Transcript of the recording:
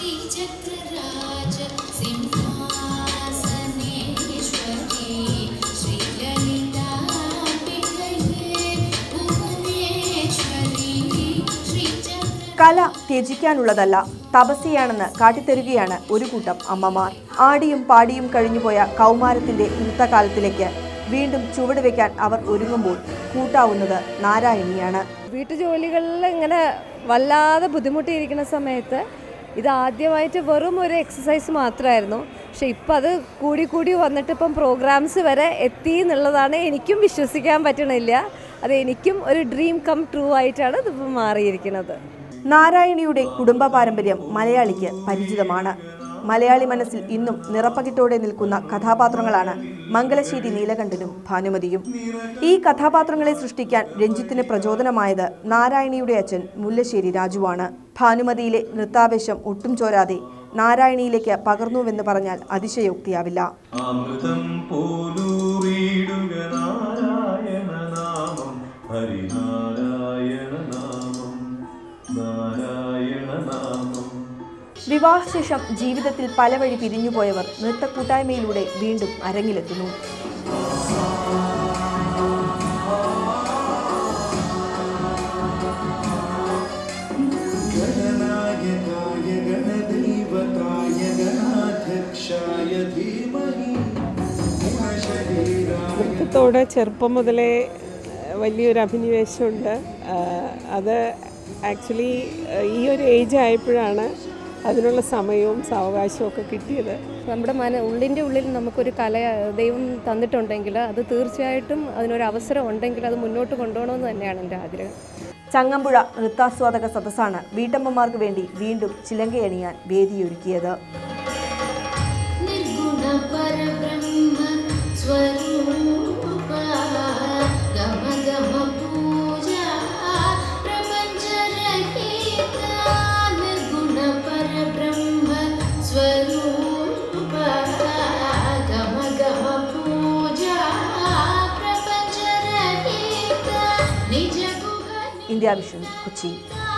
श्रीचक्रराज सिंहासनेश्वरी श्रीललिताम्बिकये भुवनेश्वरी श्रीचक्र കല ത്യജിക്കാനുള്ളതല്ല തപസ്യയാണെന്ന് കാട്ടിത്തരുകയാണ് ഒരു കൂട്ടം അമ്മമാർ ആടിയും പാടിയും കഴിഞ്ഞുപോയ കൗമാരത്തിന്റെ നൃത്തകാലത്തിലേക്ക് വീണ്ടും ചുവട് വെക്കാൻ അവർ ഒരുങ്ങുമ്പോൾ കൂട്ടാവുന്നത് നാരായണിയാണ് വീട്ടുജോലികളിൽ ഇങ്ങനെ വല്ലാതെ ബുദ്ധിമുട്ടിയിരിക്കുന്ന സമയത്ത് ഇത് ആദ്യമായിട്ട് വെറും ഒരു എക്സസൈസ് മാത്രമായിരുന്നു പക്ഷെ ഇപ്പം അത് കൂടി കൂടി വന്നിട്ട് ഇപ്പം പ്രോഗ്രാംസ് വരെ എത്തി എന്നുള്ളതാണ് എനിക്കും വിശ്വസിക്കാൻ പറ്റണില്ല അത് എനിക്കും ഒരു ഡ്രീം കം ട്രൂ ആയിട്ടാണ് ഇതിപ്പോൾ മാറിയിരിക്കുന്നത് നാരായണിയുടെ കുടുംബ പാരമ്പര്യം മലയാളിക്ക് പരിചിതമാണ് മലയാളി മനസ്സിൽ ഇന്നും നിറപ്പകിട്ടോടെ നിൽക്കുന്ന കഥാപാത്രങ്ങളാണ് മംഗലശ്ശേരി നീലകണ്ഠനും ഭാനുമതിയും ഈ കഥാപാത്രങ്ങളെ സൃഷ്ടിക്കാൻ രഞ്ജിത്തിന് പ്രചോദനമായത് നാരായണിയുടെ അച്ഛൻ മുല്ലശ്ശേരി രാജുവാണ് ഭാനുമതിയിലെ നൃത്താവേശം ഒട്ടും ചോരാതെ നാരായണിയിലേക്ക് പകർന്നുവെന്ന് പറഞ്ഞാൽ അതിശയോക്തിയാവില്ല അമൃതം പോലൂറിയിടുക നാരായണ നാമം ഹരിനാരായണ നാമം നാരായണ നാമം വിവാഹശേഷം ജീവിതത്തിൽ പല വഴി പിരിഞ്ഞുപോയവർ നൃത്ത കൂട്ടായ്മയിലൂടെ വീണ്ടും അരങ്ങിലെത്തുന്നു ഗണനായകായ ഗണദൈവതായ ഗണാധ്യക്ഷായ ധീമഹി ഗുണശരീരായ നൃത്തത്തോട് ചെറുപ്പം മുതലേ ഏഹ്, വലിയൊരു അഭിനിവേശമുണ്ട് ആഹ്, അത് ആക്ച്വലി ഈ ഒരു ഏജ് ആയപ്പോഴാണ് അതിനുള്ള സമയവും സാവകാശവും ഒക്കെ കിട്ടിയത് നമ്മുടെ മന ഉള്ളിൻ്റെ ഉള്ളിൽ നമുക്കൊരു കല ദൈവം തന്നിട്ടുണ്ടെങ്കിൽ അത് തീർച്ചയായിട്ടും അതിനൊരു അവസരം ഉണ്ടെങ്കിൽ അത് മുന്നോട്ട് കൊണ്ടുപോകണമെന്ന് തന്നെയാണ് എൻ്റെ ആഗ്രഹം ചങ്ങമ്പുഴ നൃത്താസ്വാദക സദസ്സാണ് വീട്ടമ്മമാർക്ക് വേണ്ടി വീണ്ടും ചിലങ്കയണിയാൻ വേദിയൊരുക്കിയത് निर्गुण परब्रह्म स्वरूप गम गम पूजा प्रपञ्च रहिता निर्गुण परब्रह्म स्वरूप गम गम पूजा प्रपञ्च रहिता निज गुह ഇന്ത്യ വിഷൻ കൊച്ചി निता